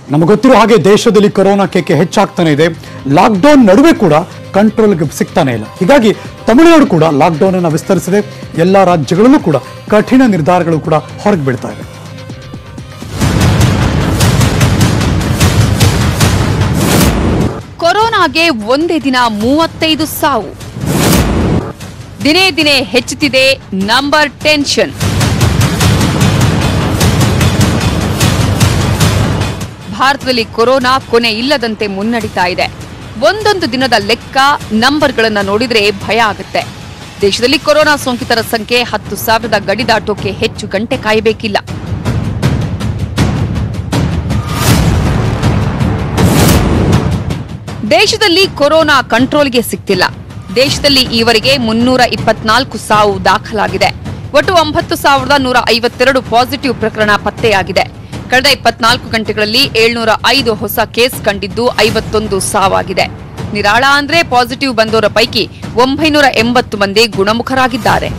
ನಮಗೆ ಗೊತ್ತಿರೋ ಹಾಗೆ ದೇಶದಲ್ಲಿ ಕೊರೋನಾ ಕೇಕೆ ಹೆಚ್ಚಾಗ್ತಾನೆ ಇದೆ ಲಾಕ್ಡೌನ್ ನಡುವೆ ಕೂಡ ಕಂಟ್ರೋಲ್ಗೆ ಸಿಗ್ತಾನೆ ಇಲ್ಲ ಹೀಗಾಗಿ ತಮಿಳುನಾಡು ಕೂಡ ಲಾಕ್ಡೌನ್ ಅನ್ನು ವಿಸ್ತರಿಸಿದೆ ಎಲ್ಲ ರಾಜ್ಯಗಳಲ್ಲೂ ಕೂಡ ಕಠಿಣ ನಿರ್ಧಾರಗಳು ಕೂಡ ಹೊರಗೆ ಬೀಳ್ತಾ ಇವೆ ಕೊರೋನಾಗೆ ಒಂದೇ ದಿನ ಮೂವತ್ತೈದು ಸಾವು ದಿನೇ ದಿನೇ ಹೆಚ್ಚುತ್ತಿದೆ ನಂಬರ್ ಟೆನ್ಷನ್ ಭಾರತದಲ್ಲಿ ಕೊರೋನಾ ಕೊನೆ ಇಲ್ಲದಂತೆ ಮುನ್ನಡಿತಾ ಇದೆ ಒಂದೊಂದು ದಿನದ ಲೆಕ್ಕ ನಂಬರ್ಗಳನ್ನ ನೋಡಿದ್ರೆ ಭಯ ಆಗುತ್ತೆ ದೇಶದಲ್ಲಿ ಕೊರೋನಾ ಸೋಂಕಿತರ ಸಂಖ್ಯೆ ಹತ್ತು ಸಾವಿರದ ಗಡಿ ದಾಟೋಕೆ ಹೆಚ್ಚು ಗಂಟೆ ಕಾಯಬೇಕಿಲ್ಲ ದೇಶದಲ್ಲಿ ಕೊರೋನಾ ಕಂಟ್ರೋಲ್ಗೆ ಸಿಗ್ತಿಲ್ಲ ದೇಶದಲ್ಲಿ ಈವರೆಗೆ ಮುನ್ನೂರ ಇಪ್ಪತ್ನಾಲ್ಕು ಸಾವು ದಾಖಲಾಗಿದೆ ಒಟ್ಟು ಒಂಬತ್ತು ಸಾವಿರದ ನೂರ ಐವತ್ತೆರಡು ಪಾಸಿಟಿವ್ ಪ್ರಕರಣ ಪತ್ತೆಯಾಗಿದೆ ಕಳೆದ ಇಪ್ಪತ್ನಾಲ್ಕು ಗಂಟೆಗಳಲ್ಲಿ ಏಳ್ನೂರ ಐದು ಹೊಸ ಕೇಸ್ ಕಂಡಿದ್ದು ಐವತ್ತೊಂದು ಸಾವಾಗಿದೆ ನಿರಾಳ ಅಂದ್ರೆ ಪಾಸಿಟಿವ್ ಬಂದವರ ಪೈಕಿ ಒಂಬೈನೂರ ಎಂಬತ್ತು ಮಂದಿ ಗುಣಮುಖರಾಗಿದ್ದಾರೆ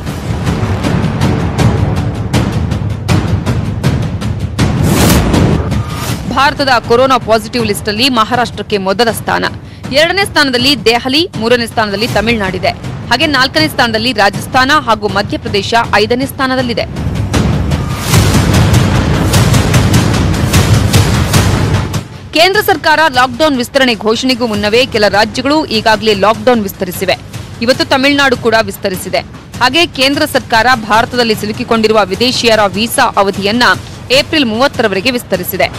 ಭಾರತದ ಕೊರೋನಾ ಪಾಸಿಟಿವ್ ಲಿಸ್ಟ್ ಅಲ್ಲಿ ಮಹಾರಾಷ್ಟ್ರಕ್ಕೆ ಮೊದಲ ಸ್ಥಾನ ಎರಡನೇ ಸ್ಥಾನದಲ್ಲಿ ದೆಹಲಿ ಮೂರನೇ ಸ್ಥಾನದಲ್ಲಿ ತಮಿಳುನಾಡಿದೆ ಹಾಗೆ ನಾಲ್ಕನೇ ಸ್ಥಾನದಲ್ಲಿ ರಾಜಸ್ಥಾನ ಹಾಗೂ ಮಧ್ಯಪ್ರದೇಶ ಐದನೇ ಸ್ಥಾನದಲ್ಲಿದೆ ಕೇಂದ್ರ ಸರ್ಕಾರ ಲಾಕ್ಡೌನ್ ವಿಸ್ತರಣೆ ಘೋಷಣೆಗೂ ಮುನ್ನವೇ ಕೆಲ ರಾಜ್ಯಗಳು ಈಗಾಗಲೇ ಲಾಕ್ಡೌನ್ ವಿಸ್ತರಿಸಿವೆ ಇವತ್ತು ತಮಿಳುನಾಡು ಕೂಡ ವಿಸ್ತರಿಸಿದೆ ಹಾಗೆ ಕೇಂದ್ರ ಸರ್ಕಾರ ಭಾರತದಲ್ಲಿ ಸಿಲುಕಿಕೊಂಡಿರುವ ವಿದೇಶಿಯರ ವೀಸಾ ಅವಧಿಯನ್ನ ಏಪ್ರಿಲ್ ಮೂವತ್ತರವರೆಗೆ ವಿಸ್ತರಿಸಿದೆ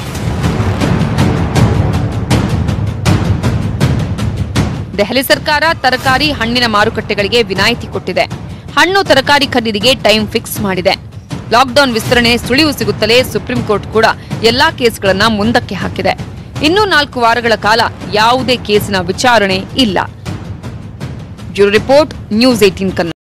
ದೆಹಲಿ ಸರ್ಕಾರ ತರಕಾರಿ ಹಣ್ಣಿನ ಮಾರುಕಟ್ಟೆಗಳಿಗೆ ವಿನಾಯಿತಿ ಕೊಟ್ಟಿದೆ ಹಣ್ಣು ತರಕಾರಿ ಖರೀದಿಗೆ ಟೈಮ್ ಫಿಕ್ಸ್ ಮಾಡಿದೆ ಲಾಕ್ಡೌನ್ ವಿಸ್ತರಣೆ ಸುಳಿವು ಸಿಗುತ್ತಲೇ ಸುಪ್ರೀಂ ಕೋರ್ಟ್ ಕೂಡ ಎಲ್ಲಾ ಕೇಸ್ಗಳನ್ನ ಮುಂದಕ್ಕೆ ಹಾಕಿದೆ ಇನ್ನೂ ನಾಲ್ಕು ವಾರಗಳ ಕಾಲ ಯಾವುದೇ ಕೇಸಿನ ವಿಚಾರಣೆ ಇಲ್ಲ bureau report news eighteen Kannada